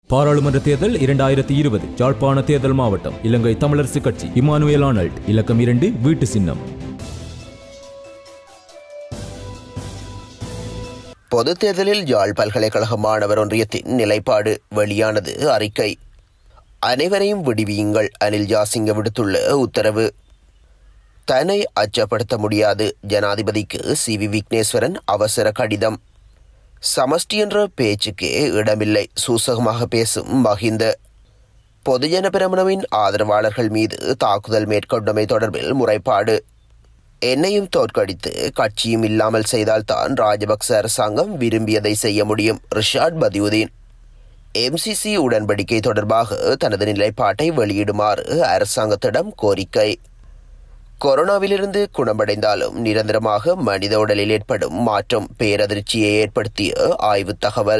பாராளுமன்ற தேர்தல் இரண்டாயிரத்தி இருபது யாழ்ப்பாண தேர்தல் மாவட்டம் இலங்கை தமிழரசு கட்சி இமானுவேல் ஆனல்ட் இலக்கம் இரண்டு வீட்டு சின்னம் பொதுத் தேர்தலில் யாழ் பல்கலைக்கழக மாணவர் ஒன்றியத்தின் நிலைப்பாடு வெளியானது அறிக்கை அனைவரையும் விடுவியுங்கள் அனில் ஜாசிங்க விடுத்துள்ள உத்தரவு தன்னை அச்சப்படுத்த முடியாது ஜனாதிபதிக்கு சி வி விக்னேஸ்வரன் அவசர கடிதம் சமஷ்டி என்ற பேச்சுக்கே இடமில்லை சூசகமாக பேசும் மஹிந்த பொதுஜன பிரமணவின் ஆதரவாளர்கள் மீது தாக்குதல் மேற்கொண்டமை தொடர்பில் முறைப்பாடு என்னையும் தோற்கடித்து கட்சியும் இல்லாமல் செய்தால்தான் ராஜபக்ச அரசாங்கம் விரும்பியதை செய்ய முடியும் ரிஷாட் பதியுதீன் எம்சிசி உடன்படிக்கை தொடர்பாக தனது நிலைப்பாட்டை வெளியிடுமாறு அரசாங்கத்திடம் கோரிக்கை கொரோனாவிலிருந்து குணமடைந்தாலும் நிரந்தரமாக மனித உடலில் ஏற்படும் மாற்றம் பேரதிர்ச்சியை ஏற்படுத்திய ஆய்வு தகவல்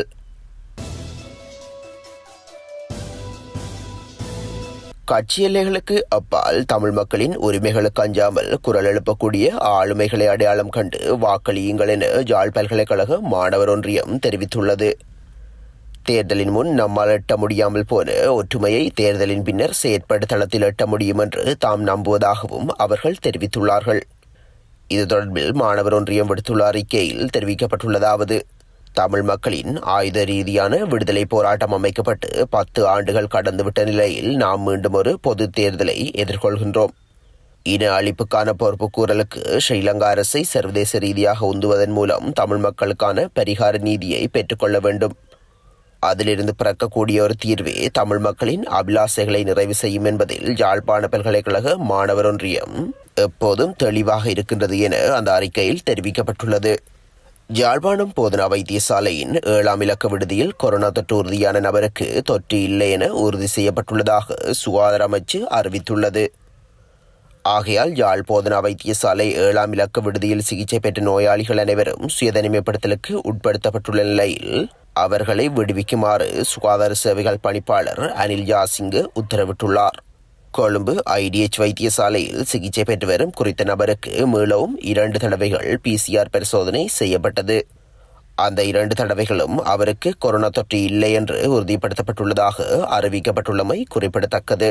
கட்சி எல்லைகளுக்கு அப்பால் தமிழ் மக்களின் உரிமைகளுக்கு அஞ்சாமல் குரல் எழுப்பக்கூடிய ஆளுமைகளை அடையாளம் கண்டு வாக்களியுங்கள் என ஜாழ் பல்கலைக்கழக மாணவர் ஒன்றியம் தெரிவித்துள்ளது தேர்தலின் முன் நம்மால் எட்ட முடியாமல் போன ஒற்றுமையை தேர்தலின் பின்னர் செயற்பட தளத்தில் எட்ட முடியும் என்று தாம் நம்புவதாகவும் அவர்கள் தெரிவித்துள்ளார்கள் இது தொடர்பில் மாணவர் ஒன்றியம் விடுத்துள்ள அறிக்கையில் தெரிவிக்கப்பட்டுள்ளதாவது தமிழ் மக்களின் ஆயுத ரீதியான விடுதலை போராட்டம் அமைக்கப்பட்டு பத்து ஆண்டுகள் கடந்துவிட்ட நிலையில் நாம் மீண்டும் ஒரு பொது தேர்தலை எதிர்கொள்கின்றோம் இன அழிப்புக்கான பொறுப்பு கூறலுக்கு ஸ்ரீலங்கா அரசை சர்வதேச ரீதியாக உந்துவதன் மூலம் தமிழ் மக்களுக்கான பரிகார நீதியை பெற்றுக்கொள்ள வேண்டும் அதிலிருந்து பிறக்கக்கூடிய ஒரு தீர்வே தமிழ் மக்களின் அபிலாசைகளை நிறைவு செய்யும் என்பதில் யாழ்ப்பாண பல்கலைக்கழக மாணவர் ஒன்றியம் எப்போதும் தெளிவாக இருக்கின்றது என அந்த அறிக்கையில் தெரிவிக்கப்பட்டுள்ளது யாழ்ப்பாணம் போதனா வைத்தியசாலையின் ஏழாம் இலக்க விடுதியில் கொரோனா தொற்று உறுதியான நபருக்கு தொற்று இல்லை என உறுதி செய்யப்பட்டுள்ளதாக சுகாதார அமைச்சு அறிவித்துள்ளது ஆகையால் யாழ் போதனா வைத்தியசாலை ஏழாம் இலக்க விடுதியில் சிகிச்சை பெற்ற நோயாளிகள் அனைவரும் சுயதனிமைப்படுத்தலுக்கு உட்படுத்தப்பட்டுள்ள நிலையில் அவர்களை விடுவிக்குமாறு சுகாதார சேவைகள் பணிப்பாளர் அனில் யாசிங்கு உத்தரவிட்டுள்ளார் கொழும்பு ஐடிஎச் வைத்தியசாலையில் சிகிச்சை பெற்று வரும் குறித்த நபருக்கு மீளவும் இரண்டு தடவைகள் பிசிஆர் பரிசோதனை செய்யப்பட்டது அந்த இரண்டு தடவைகளும் அவருக்கு கொரோனா தொற்று இல்லை என்று உறுதிப்படுத்தப்பட்டுள்ளதாக அறிவிக்கப்பட்டுள்ளமை குறிப்பிடத்தக்கது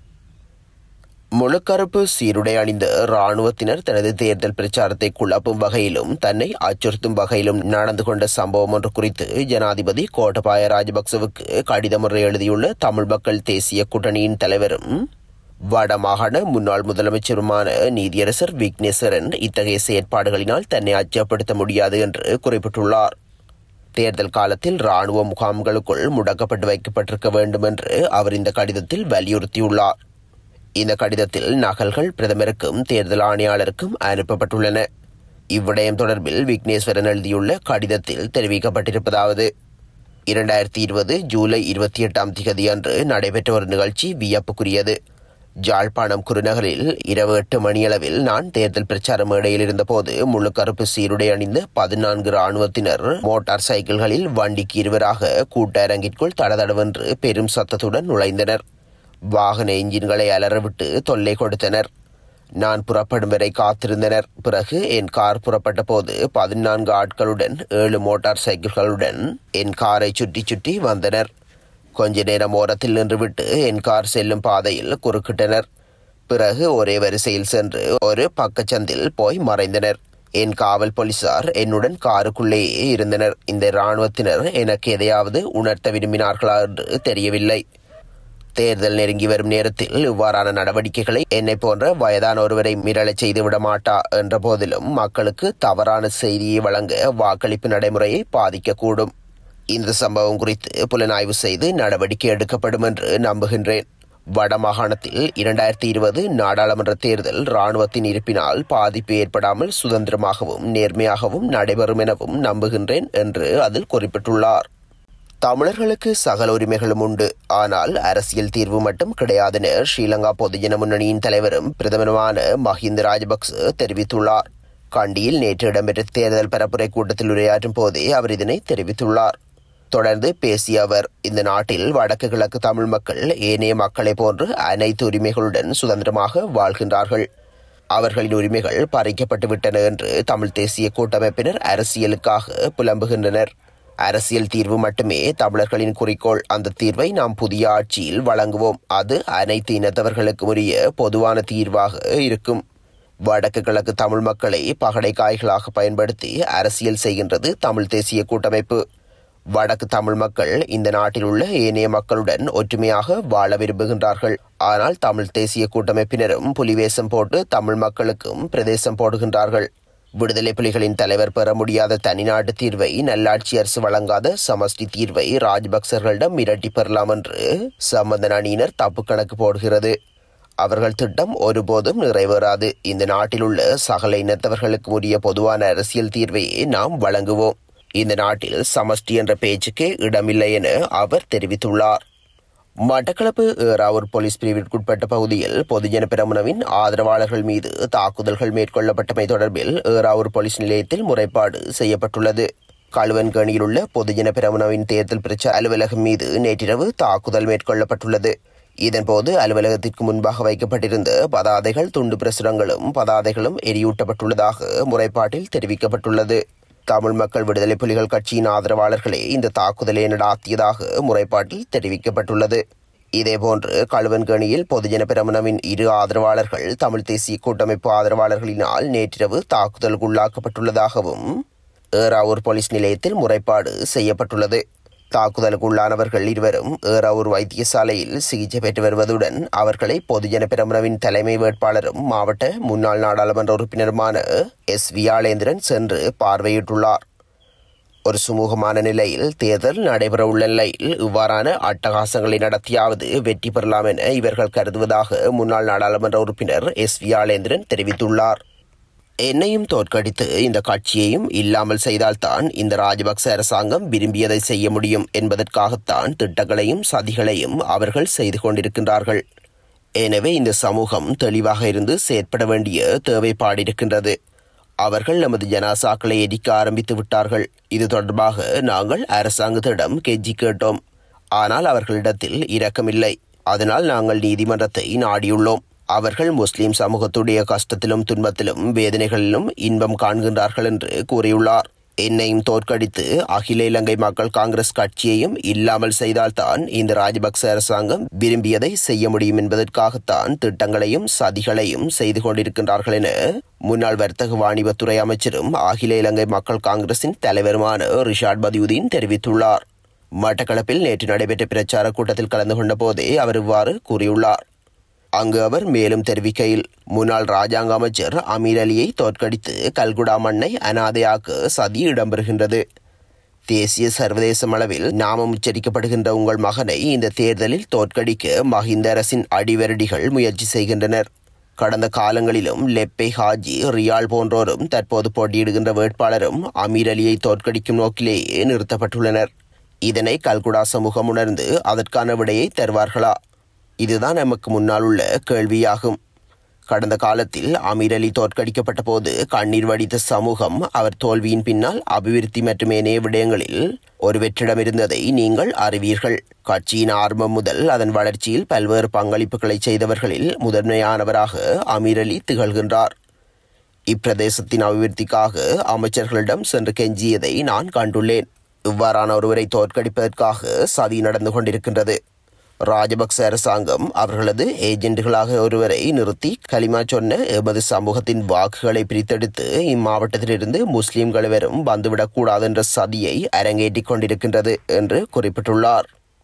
முழுக்கருப்பு சீருடை அணிந்த இராணுவத்தினர் தனது தேர்தல் பிரச்சாரத்தை குழப்பும் வகையிலும் தன்னை அச்சுறுத்தும் வகையிலும் நடந்து கொண்ட சம்பவம் ஒன்று குறித்து ஜனாதிபதி கோட்டபாய ராஜபக்சவுக்கு கடிதம் ஒன்றை எழுதியுள்ள தமிழ் மக்கள் தேசிய கூட்டணியின் தலைவரும் வடமாகாண முன்னாள் முதலமைச்சருமான நீதியரசர் விக்னேஸ்வரன் இத்தகைய செயற்பாடுகளினால் தன்னை அச்சப்படுத்த முடியாது என்று குறிப்பிட்டுள்ளார் தேர்தல் காலத்தில் ராணுவ முகாம்களுக்குள் முடக்கப்பட்டு வைக்கப்பட்டிருக்க வேண்டும் என்று அவர் இந்த கடிதத்தில் வலியுறுத்தியுள்ளார் இந்த கடிதத்தில் நகல்கள் பிரதமருக்கும் தேர்தல் ஆணையாளருக்கும் அனுப்பப்பட்டுள்ளன இவ்விடயம் தொடர்பில் விக்னேஸ்வரன் எழுதியுள்ள கடிதத்தில் தெரிவிக்கப்பட்டிருப்பதாவது இரண்டாயிரத்தி இருபது ஜூலை இருபத்தி எட்டாம் திகதி அன்று நடைபெற்ற ஒரு நிகழ்ச்சி வியப்புக்குரியது ஜாழ்ப்பாணம் குருநகரில் இரவு எட்டு மணியளவில் நான் தேர்தல் பிரச்சார மேடையில் இருந்தபோது முழு கருப்பு சீருடை அணிந்த பதினான்கு ராணுவத்தினர் மோட்டார் சைக்கிள்களில் வண்டிக்கு இருவராக கூட்ட அரங்கிற்குள் தடதடவென்று பெரும் சத்தத்துடன் நுழைந்தனர் வாகன என்ஜின்களை அலறவிட்டு தொல்லை கொடுத்தனர் நான் புறப்படும் வரை காத்திருந்தனர் பிறகு என் கார் புறப்பட்ட போது பதினான்கு ஆட்களுடன் ஏழு மோட்டார் சைக்கிள்களுடன் என் காரை சுற்றி சுற்றி வந்தனர் கொஞ்ச நேரம் ஓரத்தில் நின்றுவிட்டு என் கார் செல்லும் பாதையில் குறுக்கிட்டனர் பிறகு ஒரே வரிசையில் சென்று ஒரு பக்கச்சந்தில் போய் மறைந்தனர் என் காவல் போலீசார் என்னுடன் காருக்குள்ளேயே இருந்தனர் இந்த இராணுவத்தினர் எனக்கு எதையாவது உணர்த்த விரும்பினார்களா என்று தெரியவில்லை தேர்தல் நெருங்கி வரும் நேரத்தில் இவ்வாறான நடவடிக்கைகளை என்னை போன்ற வயதான ஒருவரை மிரளச் செய்து விட மாட்டா என்ற போதிலும் மக்களுக்கு தவறான செய்தியை வழங்க வாக்களிப்பு நடைமுறையை பாதிக்கக்கூடும் இந்த சம்பவம் குறித்து புலனாய்வு செய்து நடவடிக்கை எடுக்கப்படும் என்று நம்புகின்றேன் வடமாகாணத்தில் இரண்டாயிரத்தி இருபது நாடாளுமன்ற தேர்தல் இராணுவத்தின் இருப்பினால் பாதிப்பு ஏற்படாமல் சுதந்திரமாகவும் நேர்மையாகவும் நடைபெறும் எனவும் நம்புகின்றேன் என்று அதில் குறிப்பிட்டுள்ளார் தமிழர்களுக்கு சகல உரிமைகளும் உண்டு ஆனால் அரசியல் தீர்வு மட்டும் கிடையாதென ஸ்ரீலங்கா பொதுஜன முன்னணியின் தலைவரும் பிரதமருமான மஹிந்த ராஜபக்ச தெரிவித்துள்ளார் கண்டியில் நேற்று இடம்பெற்ற தேர்தல் பரப்புரை கூட்டத்தில் உரையாற்றும் போதே அவர் இதனை தெரிவித்துள்ளார் தொடர்ந்து பேசிய அவர் இந்த நாட்டில் வடக்கு கிழக்கு தமிழ் மக்கள் ஏனைய மக்களைப் போன்று அனைத்து உரிமைகளுடன் சுதந்திரமாக வாழ்கின்றார்கள் அவர்களின் உரிமைகள் பறிக்கப்பட்டு விட்டன என்று தமிழ் தேசிய கூட்டமைப்பினர் அரசியலுக்காக புலம்புகின்றனர் அரசியல் தீர்வு மட்டுமே தமிழர்களின் குறிக்கோள் அந்த தீர்வை நாம் புதிய ஆட்சியில் வழங்குவோம் அது அனைத்து இனத்தவர்களுக்கும் உரிய பொதுவான தீர்வாக இருக்கும் வடக்கு கிழக்கு தமிழ் மக்களை பகடை காய்களாக பயன்படுத்தி அரசியல் செய்கின்றது தமிழ் தேசிய கூட்டமைப்பு வடக்கு தமிழ் மக்கள் இந்த நாட்டில் உள்ள ஏனைய மக்களுடன் ஒற்றுமையாக வாழ விரும்புகின்றார்கள் ஆனால் தமிழ் தேசிய கூட்டமைப்பினரும் புலிவேசம் போட்டு தமிழ் மக்களுக்கும் பிரதேசம் போடுகின்றார்கள் விடுதலை புலிகளின் தலைவர் பெற முடியாத தனிநாட்டு தீர்வை நல்லாட்சி அரசு வழங்காத சமஷ்டி தீர்வை ராஜபக்சர்களிடம் மிரட்டி பெறலாம் என்று சம்பந்தன் அணியினர் தப்பு கணக்கு போடுகிறது அவர்கள் திட்டம் ஒருபோதும் நிறைவேறாது இந்த நாட்டில் உள்ள சகல இனத்தவர்களுக்கு உரிய பொதுவான அரசியல் தீர்வையே நாம் வழங்குவோம் இந்த நாட்டில் சமஷ்டி என்ற பேச்சுக்கே இடமில்லை என அவர் தெரிவித்துள்ளார் மட்டக்களப்பு ஏறாவூர் போலீஸ் பிரிவிற்குட்பட்ட பகுதியில் பொதுஜன பிரமுனவின் ஆதரவாளர்கள் மீது தாக்குதல்கள் மேற்கொள்ளப்பட்டமை தொடர்பில் ஏறாவூர் போலீஸ் நிலையத்தில் முறைப்பாடு செய்யப்பட்டுள்ளது கழுவன்கணியில் உள்ள பொதுஜன பிரமுனவின் தேர்தல் பிரச்சார அலுவலகம் மீது நேற்றிரவு தாக்குதல் மேற்கொள்ளப்பட்டுள்ளது இதன்போது அலுவலகத்திற்கு முன்பாக வைக்கப்பட்டிருந்த பதாதைகள் துண்டு பிரசுரங்களும் பதாதைகளும் எரியூட்டப்பட்டுள்ளதாக முறைப்பாட்டில் தெரிவிக்கப்பட்டுள்ளது தமிழ் மக்கள் விடுதலை புலிகள் கட்சியின் ஆதரவாளர்களே இந்த தாக்குதலை நடாத்தியதாக முறைப்பாட்டில் தெரிவிக்கப்பட்டுள்ளது இதேபோன்று களுவன்கணியில் பொதுஜன பிரமணவின் இரு ஆதரவாளர்கள் தமிழ் தேசிய கூட்டமைப்பு ஆதரவாளர்களினால் நேற்றிரவு தாக்குதலுக்குள்ளாக்கப்பட்டுள்ளதாகவும் ஏறாவூர் போலீஸ் நிலையத்தில் முறைப்பாடு செய்யப்பட்டுள்ளது தாக்குதலுக்குள்ளானவர்கள் இருவரும் ஏறாவூர் வைத்தியசாலையில் சிகிச்சை பெற்று வருவதுடன் அவர்களை பொதுஜன பிரமுனவின் தலைமை வேட்பாளரும் மாவட்ட முன்னாள் நாடாளுமன்ற உறுப்பினருமான எஸ் வியாளேந்திரன் சென்று பார்வையிட்டுள்ளார் ஒரு சுமூகமான நிலையில் தேர்தல் நடைபெறவுள்ள நிலையில் இவ்வாறான அட்டகாசங்களை நடத்தியாவது வெற்றி பெறலாம் என இவர்கள் கருதுவதாக முன்னாள் நாடாளுமன்ற உறுப்பினர் எஸ் வியாளேந்திரன் தெரிவித்துள்ளார் என்னையும் தோற்கடித்து இந்த கட்சியையும் இல்லாமல் செய்தால்தான் இந்த ராஜபக்ச அரசாங்கம் விரும்பியதை செய்ய முடியும் என்பதற்காகத்தான் திட்டங்களையும் சதிகளையும் அவர்கள் செய்து கொண்டிருக்கின்றார்கள் எனவே இந்த சமூகம் தெளிவாக இருந்து செயற்பட வேண்டிய தேவைப்பாடு இருக்கின்றது அவர்கள் நமது ஜனாசாக்களை எரிக்க ஆரம்பித்து விட்டார்கள் இது தொடர்பாக நாங்கள் அரசாங்கத்திடம் கெஞ்சி கேட்டோம் ஆனால் அவர்களிடத்தில் இரக்கமில்லை அதனால் நாங்கள் நீதிமன்றத்தை நாடியுள்ளோம் அவர்கள் முஸ்லிம் சமூகத்துடைய கஷ்டத்திலும் துன்பத்திலும் வேதனைகளிலும் இன்பம் காண்கின்றார்கள் என்று கூறியுள்ளார் என்னையும் தோற்கடித்து அகில இலங்கை மக்கள் காங்கிரஸ் கட்சியையும் இல்லாமல் செய்தால்தான் இந்த ராஜபக்ச அரசாங்கம் விரும்பியதை செய்ய முடியும் என்பதற்காகத்தான் திட்டங்களையும் சதிகளையும் செய்து கொண்டிருக்கின்றார்கள் என முன்னாள் வர்த்தக வாணிபத்துறை அமைச்சரும் அகில இலங்கை மக்கள் காங்கிரசின் தலைவருமான ரிஷாட் பதியுதீன் தெரிவித்துள்ளார் மட்டக்களப்பில் நேற்று நடைபெற்ற பிரச்சார கூட்டத்தில் கலந்து கொண்ட போதே அவர் இவ்வாறு கூறியுள்ளார் அங்கு அவர் மேலும் தெரிவிக்கையில் முன்னாள் ராஜாங்க அமைச்சர் அமீர் அலியை தோற்கடித்து கல்குடா மண்ணை அனாதையாக்க சதி இடம்பெறுகின்றது தேசிய சர்வதேச அளவில் நாமம் உச்சரிக்கப்படுகின்ற உங்கள் மகனை இந்த தேர்தலில் தோற்கடிக்க மஹிந்த அரசின் அடிவரடிகள் முயற்சி செய்கின்றனர் கடந்த காலங்களிலும் லெப்பை ஹாஜி ரியால் போன்றோரும் தற்போது போட்டியிடுகின்ற வேட்பாளரும் அமீர் அலியை தோற்கடிக்கும் நோக்கிலேயே நிறுத்தப்பட்டுள்ளனர் இதனை கல்குடா சமூகம் உணர்ந்து அதற்கான விடையை தருவார்களா இதுதான் நமக்கு முன்னால் உள்ள கேள்வியாகும் கடந்த காலத்தில் அமீர் அலி தோற்கடிக்கப்பட்ட போது கண்ணீர் வடித்த சமூகம் அவர் தோல்வியின் பின்னால் அபிவிருத்தி மற்றும் ஏனைய விடயங்களில் ஒரு வெற்றிடம் இருந்ததை நீங்கள் அறிவீர்கள் கட்சியின் ஆரம்பம் முதல் அதன் வளர்ச்சியில் பல்வேறு பங்களிப்புகளை செய்தவர்களில் முதன்மையானவராக அமீர் அலி திகழ்கின்றார் இப்பிரதேசத்தின் அபிவிருத்திக்காக அமைச்சர்களிடம் சென்று கெஞ்சியதை நான் கண்டுள்ளேன் இவ்வாறான ஒருவரை தோற்கடிப்பதற்காக சதி நடந்து கொண்டிருக்கின்றது ராஜபக்ச அரசாங்கம் அவர்களது ஏஜென்ட்டுகளாக ஒருவரை நிறுத்தி கலிமா சொன்ன எமது சமூகத்தின் வாக்குகளை பிரித்தெடுத்து இம்மாவட்டத்திலிருந்து முஸ்லிம்கள் வெறும் வந்துவிடக்கூடாது என்ற சதியை அரங்கேற்றிக் கொண்டிருக்கின்றது என்று குறிப்பிட்டுள்ளார்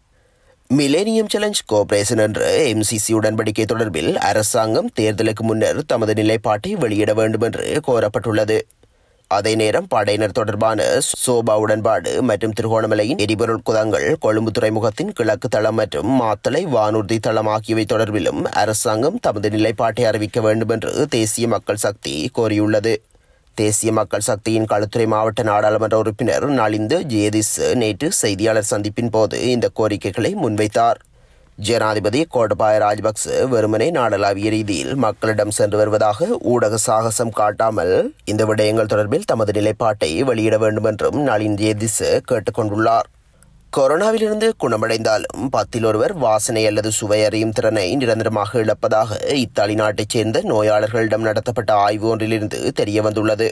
மிலேனியம் சேலஞ்ச் கோஆபரேஷன் என்ற எம்சிசி உடன்படிக்கை தொடர்பில் அரசாங்கம் தேர்தலுக்கு முன்னர் தமது நிலைப்பாட்டை வெளியிட வேண்டும் என்று கோரப்பட்டுள்ளது அதே நேரம் படையினர் தொடர்பான சோபா உடன்பாடு மற்றும் திருகோணமலையின் எரிபொருள் குதங்கள் கொழும்பு துறைமுகத்தின் கிழக்கு தளம் மற்றும் மாத்தளை வானூர்தி தளம் ஆகியவை தொடர்பிலும் அரசாங்கம் தமது நிலைப்பாட்டை அறிவிக்க வேண்டும் என்று தேசிய மக்கள் சக்தி கோரியுள்ளது தேசிய மக்கள் சக்தியின் களுத்துறை மாவட்ட நாடாளுமன்ற உறுப்பினர் நலிந்து ஜேதிஸ் நேற்று செய்தியாளர் சந்திப்பின் போது இந்த கோரிக்கைகளை முன்வைத்தார் ஜனாதிபதி கோட்டபாய ராஜபக்ச வெறுமனே நாடளாவிய ரீதியில் மக்களிடம் சென்று வருவதாக ஊடக சாகசம் காட்டாமல் இந்த விடயங்கள் தொடர்பில் தமது நிலைப்பாட்டை வெளியிட வேண்டும் என்றும் நளின் ஜேதிஸ் கேட்டுக்கொண்டுள்ளார் கொரோனாவிலிருந்து குணமடைந்தாலும் பத்தில் ஒருவர் வாசனை அல்லது சுவை அறியும் திறனை நிரந்தரமாக இழப்பதாக இத்தாலி நாட்டைச் சேர்ந்த நோயாளர்களிடம் நடத்தப்பட்ட ஆய்வு ஒன்றிலிருந்து தெரிய வந்துள்ளது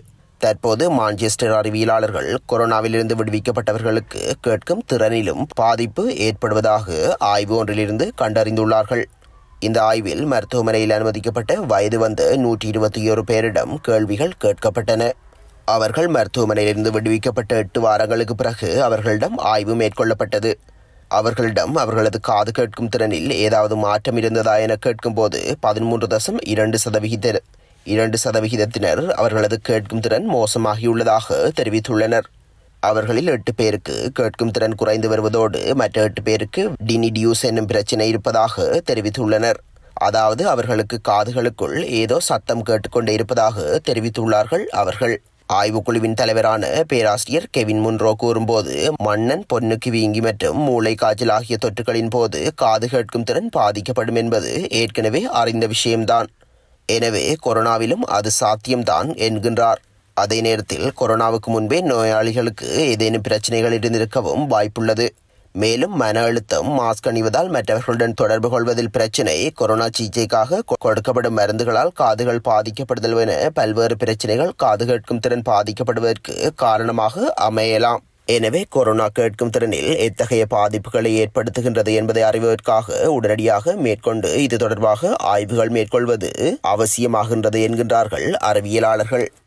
தற்போது மான்செஸ்டர் அறிவியலாளர்கள் கொரோனாவிலிருந்து விடுவிக்கப்பட்டவர்களுக்கு கேட்கும் திறனிலும் பாதிப்பு ஏற்படுவதாக ஆய்வு ஒன்றிலிருந்து கண்டறிந்துள்ளார்கள் இந்த ஆய்வில் மருத்துவமனையில் அனுமதிக்கப்பட்ட வயது வந்த நூற்றி இருபத்தி ஒரு பேரிடம் கேள்விகள் கேட்கப்பட்டன அவர்கள் மருத்துவமனையிலிருந்து விடுவிக்கப்பட்ட எட்டு வாரங்களுக்கு பிறகு அவர்களிடம் ஆய்வு மேற்கொள்ளப்பட்டது அவர்களிடம் அவர்களது காது கேட்கும் திறனில் ஏதாவது மாற்றம் இருந்ததா என கேட்கும்போது பதிமூன்று தசம் இரண்டு சதவிகித இரண்டு சதவிகிதத்தினர் அவர்களது கேட்கும் திறன் மோசமாகியுள்ளதாக தெரிவித்துள்ளனர் அவர்களில் எட்டு பேருக்கு கேட்கும் திறன் குறைந்து வருவதோடு மற்ற எட்டு பேருக்கு டினிடியூஸ் என்னும் பிரச்சினை இருப்பதாக தெரிவித்துள்ளனர் அதாவது அவர்களுக்கு காதுகளுக்குள் ஏதோ சத்தம் கேட்டுக்கொண்டே இருப்பதாக தெரிவித்துள்ளார்கள் அவர்கள் ஆய்வுக்குழுவின் தலைவரான பேராசிரியர் கெவின் முன்ரோ கூறும்போது மன்னன் பொன்னுக்கு வீங்கி மற்றும் மூளை காய்ச்சல் ஆகிய தொற்றுகளின் போது காது கேட்கும் திறன் பாதிக்கப்படும் என்பது ஏற்கனவே அறிந்த விஷயம்தான் எனவே கொரோனாவிலும் அது சாத்தியம்தான் என்கின்றார் அதே நேரத்தில் கொரோனாவுக்கு முன்பே நோயாளிகளுக்கு ஏதேனும் பிரச்சனைகள் இருந்திருக்கவும் வாய்ப்புள்ளது மேலும் மன அழுத்தம் மாஸ்க் அணிவதால் மற்றவர்களுடன் தொடர்பு கொள்வதில் பிரச்சினை கொரோனா சிகிச்சைக்காக கொ- கொடுக்கப்படும் மருந்துகளால் காதுகள் பாதிக்கப்படுதல் என பல்வேறு பிரச்சனைகள் காது கேட்கும் திறன் பாதிக்கப்படுவதற்கு காரணமாக அமையலாம் எனவே கொரோனா கேட்கும் திறனில் எத்தகைய பாதிப்புகளை ஏற்படுத்துகின்றது என்பதை அறிவதற்காக உடனடியாக மேற்கொண்டு இது தொடர்பாக ஆய்வுகள் மேற்கொள்வது அவசியமாகின்றது என்கின்றார்கள் அறிவியலாளர்கள்